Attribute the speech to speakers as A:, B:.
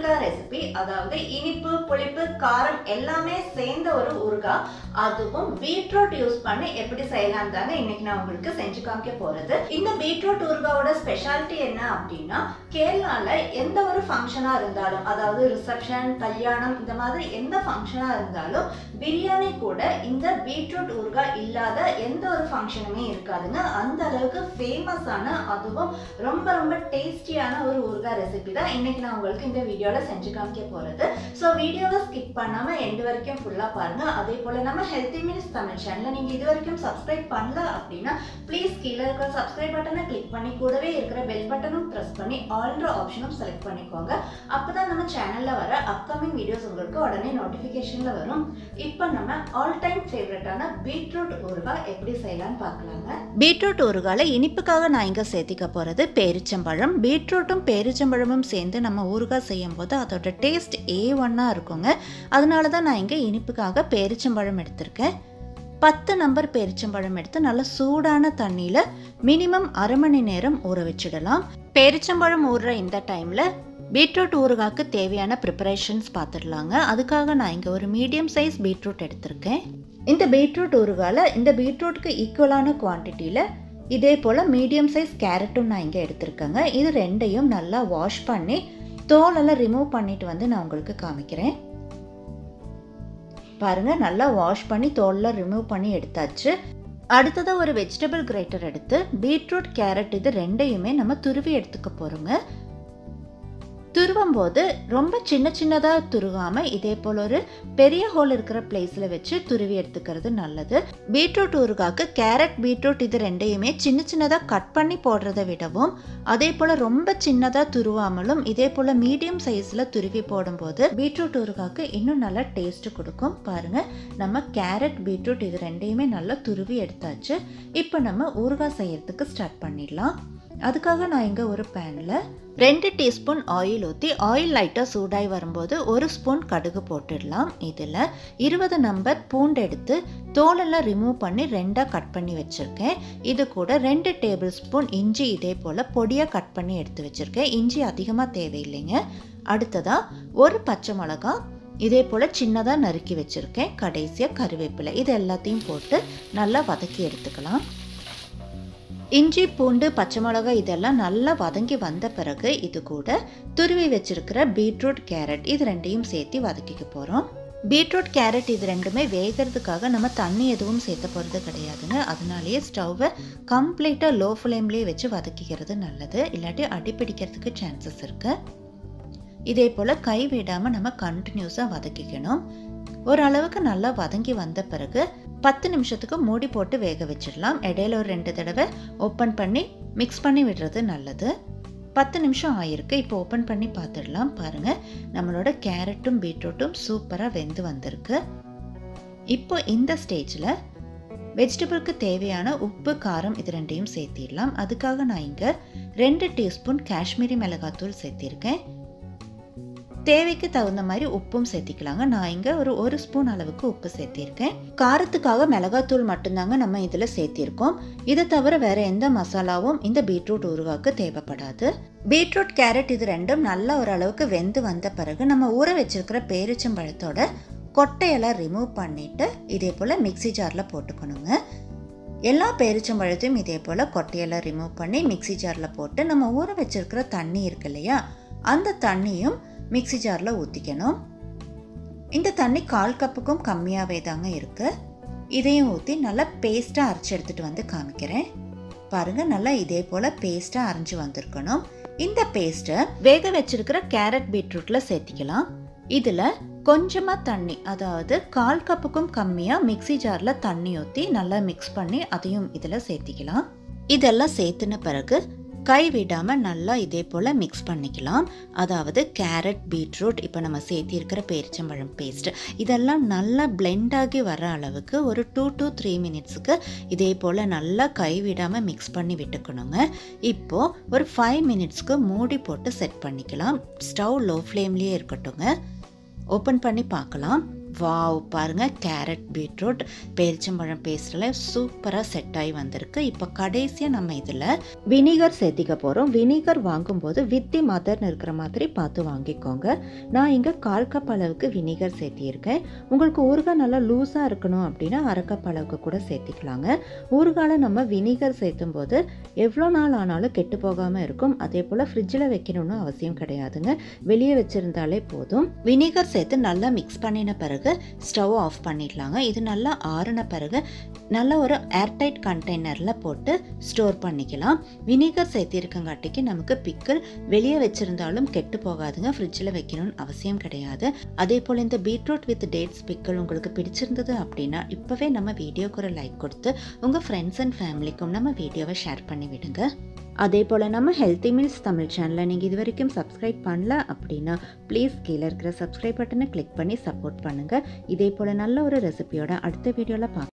A: ஊறுகாய் ரெசிபி அதாவது இனிப்பு புளிப்பு காரம் எல்லாமே சேர்ந்த ஒரு ஊறுகாய் அதுவும் பீட்ரூட் யூஸ் பண்ணி எப்படி செய்யலாம் தாங்க இன்னைக்கு நான் உங்களுக்கு செஞ்சு காமிக்க போறது இந்த பீட்ரூட் ஊறுகாயோட ஸ்பெஷாலிட்டி என்ன அப்படின்னா கேரளால எந்த ஒரு ஃபங்க்ஷனா இருந்தாலும் அதாவது ரிசப்ஷன் கல்யாணம் இந்த மாதிரி எந்த ஃபங்க்ஷனா இருந்தாலும் பிரியாணி கூட இந்த பீட்ரூட் ஊறுகாய் இல்லாத எந்த ஒரு ஃபங்க்ஷனுமே இருக்காதுங்க அந்த அளவுக்கு ஃபேமஸான அதுவும் ரொம்ப ரொம்ப டேஸ்டியான ஒரு ஊறுகாய் ரெசிபி தான் இன்னைக்கு நான் உங்களுக்கு இந்த வீடியோவில் செஞ்சு காமிக்க போகிறது ஸோ வீடியோவை ஸ்கிப் பண்ணாமல் எண்டு வரைக்கும் ஃபுல்லாக பாருங்கள் அதே போல் நம்ம ஹெல்த்தி மீல்ஸ் தமிழ் சேனலை நீங்கள் இது வரைக்கும் சப்ஸ்கிரைப் பண்ணல அப்படின்னா ப்ளீஸ் கீழே இருக்கிற சப்ஸ்கிரைப் பட்டனை கிளிக் பண்ணி கூடவே இருக்கிற பெல் பட்டனும் ப்ரெஸ் பண்ணி ஆல்ன்ற ஆப்ஷனும் செலக்ட் பண்ணிக்கோங்க அப்போ தான் நம்ம சேனலில் வர அப்கமிங் வீடியோஸ் உங்களுக்கு உடனே நோட்டிஃபிகேஷனில் வரும் இப்போ நம்ம ஆல் டைம் ஃபேவரட்டான பீட்ரூட் ஊறுகாய் எப்படி செய்யலாம்னு பார்க்கலாங்க
B: பீட்ரூட் ஊறுகாயில் இனிப்புக்காக நான் இங்கே சேர்த்திக்க போகிறது பேரிச்சம்பழம் பீட்ரூட்டும் பேரிச்சம்பழமும் சேர்ந்து நம்ம ஊறுகாய் செய்யும் போது அதோட டேஸ்ட் ஏ ஒன்னாக இருக்குங்க அதனால தான் நான் இங்கே இனிப்புக்காக பேரிச்சம்பழம் எடுத்திருக்கேன் பத்து நம்பர் பேரிச்சம்பழம் எடுத்து நல்லா சூடான தண்ணியில் மினிமம் அரை மணி நேரம் ஊற வச்சிடலாம் பேரிச்சம்பழம் ஊறுற இந்த டைமில் பீட்ரூட் ஊறுகாய்க்கு தேவையான ப்ரிப்பரேஷன்ஸ் பார்த்துடலாங்க அதுக்காக நான் இங்கே ஒரு மீடியம் சைஸ் பீட்ரூட் எடுத்திருக்கேன் இந்த பீட்ரூட் ஊறுகாயில் இந்த பீட்ரூட்டுக்கு ஈக்குவலான குவான்டிட்டியில் இதே போல் மீடியம் சைஸ் கேரட்டும் நான் இங்கே எடுத்திருக்கேங்க இது ரெண்டையும் நல்லா வாஷ் பண்ணி தோலெல்லாம் ரிமூவ் பண்ணிட்டு வந்து நான் உங்களுக்கு காமிக்கிறேன் பாருங்கள் நல்லா வாஷ் பண்ணி தோலில் ரிமூவ் பண்ணி எடுத்தாச்சு அடுத்ததாக ஒரு வெஜிடபிள் கிரேட்டர் எடுத்து பீட்ரூட் கேரட் இது ரெண்டையுமே நம்ம துருவி எடுத்துக்க போகிறோங்க துருவும் போது ரொம்ப சின்ன சின்னதாக துருவாமல் இதே போல் ஒரு பெரிய ஹோல் இருக்கிற பிளேஸில் வச்சு துருவி எடுத்துக்கிறது நல்லது பீட்ரூட் ஊறுகாய்க்கு கேரட் பீட்ரூட் இது ரெண்டையுமே சின்ன சின்னதாக கட் பண்ணி போடுறதை விடவும் அதே போல் ரொம்ப சின்னதாக துருவாமலும் இதே போல் மீடியம் சைஸில் துருவி போடும்போது பீட்ரூட் ஊறுகாய்க்கு இன்னும் நல்லா டேஸ்ட் கொடுக்கும் பாருங்கள் நம்ம கேரட் பீட்ரூட் இது ரெண்டையுமே நல்லா துருவி எடுத்தாச்சு இப்போ நம்ம ஊறுகாய் செய்யறதுக்கு ஸ்டார்ட் பண்ணிடலாம் அதுக்காக நான் இங்கே ஒரு பேனில் ரெண்டு டீஸ்பூன் ஆயில் ஊற்றி ஆயில் லைட்டாக சூடாகி வரும்போது ஒரு ஸ்பூன் கடுகு போட்டுடலாம் இதில் இருபது நம்பர் பூண்டு எடுத்து தோலெல்லாம் ரிமூவ் பண்ணி ரெண்டாக கட் பண்ணி வச்சுருக்கேன் இது கூட ரெண்டு டேபிள் ஸ்பூன் இஞ்சி இதே போல் பொடியாக கட் பண்ணி எடுத்து வச்சுருக்கேன் இஞ்சி அதிகமாக தேவையில்லைங்க அடுத்ததாக ஒரு பச்சை மிளகா இதே போல் சின்னதாக நறுக்கி வச்சுருக்கேன் கடைசியாக கருவேப்பிலை இது எல்லாத்தையும் போட்டு நல்லா வதக்கி எடுத்துக்கலாம் இஞ்சி பூண்டு பச்சை மிளகாய் இதெல்லாம் நல்லா வதங்கி வந்த பிறகு இது கூட துருவி வச்சிருக்கிற பீட்ரூட் கேரட் இது ரெண்டையும் சேர்த்து வதக்கிக்க போகிறோம் பீட்ரூட் கேரட் இது ரெண்டுமே வேகிறதுக்காக நம்ம தண்ணி எதுவும் சேர்த்த போகிறது கிடையாதுங்க அதனாலேயே ஸ்டவ்வை கம்ப்ளீட்டாக லோ ஃப்ளேம்லேயே வச்சு வதக்கிக்கிறது நல்லது இல்லாட்டி அடிப்பிடிக்கிறதுக்கு சான்சஸ் இருக்குது இதே போல் கை விடாமல் நம்ம கண்டினியூஸாக வதக்கிக்கணும் ஓரளவுக்கு நல்லா வதங்கி வந்த பிறகு பத்து நிமிஷத்துக்கு மூடி போட்டு வேக வச்சிடலாம் இடையில ஒரு ரெண்டு தடவை ஓப்பன் பண்ணி மிக்ஸ் பண்ணி விடுறது நல்லது பத்து நிமிஷம் ஆயிருக்கு இப்போ ஓப்பன் பண்ணி பார்த்துடலாம் பாருங்கள் நம்மளோட கேரட்டும் பீட்ரூட்டும் சூப்பராக வெந்து வந்திருக்கு இப்போ இந்த ஸ்டேஜில் வெஜிடபிளுக்கு தேவையான உப்பு காரம் இது ரெண்டையும் சேர்த்திடலாம் அதுக்காக நான் இங்கே ரெண்டு டீஸ்பூன் காஷ்மீரி மிளகாத்தூள் சேர்த்திருக்கேன் தேவைக்கு தகுந்த மாதிரி உப்பும் சேர்த்திக்கலாங்க நான் இங்கே ஒரு ஒரு ஸ்பூன் அளவுக்கு உப்பு சேர்த்திருக்கேன் காரத்துக்காக மிளகாத்தூள் மட்டும்தாங்க நம்ம இதில் சேர்த்திருக்கோம் இதை தவிர வேற எந்த மசாலாவும் இந்த பீட்ரூட் ஊறுகாய்க்கு தேவைப்படாது பீட்ரூட் கேரட் இது ரெண்டும் நல்லா ஓரளவுக்கு வெந்து வந்த பிறகு நம்ம ஊற வச்சிருக்கிற பேரிச்சம்பழத்தோட கொட்டையெல்லாம் ரிமூவ் பண்ணிட்டு இதே போல் மிக்சி ஜாரில் போட்டுக்கணுங்க எல்லா பேரிச்சம்பழத்தையும் இதே போல் கொட்டையெல்லாம் ரிமூவ் பண்ணி மிக்சி ஜாரில் போட்டு நம்ம ஊற வச்சிருக்கிற தண்ணி இருக்கு இல்லையா அந்த தண்ணியும் மிக்சி ஜாரில் ஊற்றிக்கணும் இந்த தண்ணி கால் கப்புக்கும் கம்மியாகவே தாங்க இருக்குது இதையும் ஊற்றி நல்லா பேஸ்ட்டாக அரைச்சி எடுத்துகிட்டு வந்து காமிக்கிறேன் பாருங்கள் நல்லா இதே போல் பேஸ்ட்டாக அரைஞ்சி வந்திருக்கணும் இந்த பேஸ்ட்டை வேக வச்சிருக்கிற கேரட் பீட்ரூட்டில் சேர்த்திக்கலாம் இதில் கொஞ்சமாக தண்ணி அதாவது கால் கப்புக்கும் கம்மியாக மிக்சி ஜாரில் தண்ணி ஊற்றி நல்லா மிக்ஸ் பண்ணி அதையும் இதில் சேர்த்திக்கலாம் இதெல்லாம் சேர்த்துன பிறகு கை விடாமல் நல்லா இதே போல் மிக்ஸ் பண்ணிக்கலாம் அதாவது கேரட் பீட்ரூட் இப்போ நம்ம சேர்த்திருக்கிற பேரிச்சம்பழம் பேஸ்ட் இதெல்லாம் நல்லா பிளெண்ட் ஆகி வர அளவுக்கு ஒரு டூ டு த்ரீ மினிட்ஸுக்கு இதே போல் நல்லா கை விடாமல் மிக்ஸ் பண்ணி விட்டுக்கணுங்க இப்போது ஒரு ஃபைவ் மினிட்ஸ்க்கு மூடி போட்டு செட் பண்ணிக்கலாம் ஸ்டவ் லோ ஃப்ளேம்லேயே இருக்கட்டுங்க ஓப்பன் பண்ணி பார்க்கலாம் வாவ் பாருங்கள் கேரட் பீட்ரூட் பேரிச்சம்பழம் பேஸ்டில் சூப்பராக செட் ஆகி வந்திருக்கு இப்போ கடைசியாக நம்ம இதில் வினிகர் சேர்த்திக்க போகிறோம் வினிகர் வாங்கும்போது வித்தி மதர்னு இருக்கிற மாதிரி பார்த்து வாங்கிக்கோங்க நான் இங்கே கால் கப் அளவுக்கு வினிகர் சேர்த்தியிருக்கேன் உங்களுக்கு ஊறுகாய் நல்லா லூஸாக இருக்கணும் அப்படின்னா அரை கப் அளவுக்கு கூட சேர்த்திக்கலாங்க ஊறுகாயில் நம்ம வினிகர் சேர்த்தும் போது எவ்வளோ நாள் ஆனாலும் கெட்டு போகாமல் இருக்கும் அதே போல் ஃப்ரிட்ஜில் வைக்கணும்னு அவசியம் கிடையாதுங்க வெளியே வச்சுருந்தாலே போதும் வினிகர் சேர்த்து நல்லா மிக்ஸ் பண்ணின பிறகு ஸ்டவ் ஆஃப் பண்ணிடலாங்க இது நல்லா ஆறின பிறகு நல்ல ஒரு ஏர்டைட் கண்டெய்னரில் போட்டு ஸ்டோர் பண்ணிக்கலாம் வினிகர் சேர்த்திருக்கங்காட்டிக்கு நமக்கு பிக்கிள் வெளியே வச்சுருந்தாலும் கெட்டு போகாதுங்க ஃப்ரிட்ஜில் வைக்கணும்னு அவசியம் கிடையாது அதே போல் இந்த பீட்ரூட் வித் டேட்ஸ் பிக்கிள் உங்களுக்கு பிடிச்சிருந்தது அப்படின்னா இப்போவே நம்ம வீடியோக்கு ஒரு லைக் கொடுத்து உங்கள் ஃப்ரெண்ட்ஸ் அண்ட் ஃபேமிலிக்கும் நம்ம வீடியோவை ஷேர் பண்ணி விடுங்க அதே போல் நம்ம ஹெல்த்தி மீல்ஸ் தமிழ் சேனலை நீங்கள் இது வரைக்கும் சப்ஸ்கிரைப் பண்ணல அப்படின்னா ப்ளீஸ் கீழே இருக்கிற சப்ஸ்கிரைப் பட்டனை கிளிக் பண்ணி சப்போர்ட் பண்ணுங்கள் இதே போல் நல்ல ஒரு ரெசிபியோட அடுத்த வீடியோவில் பார்க்க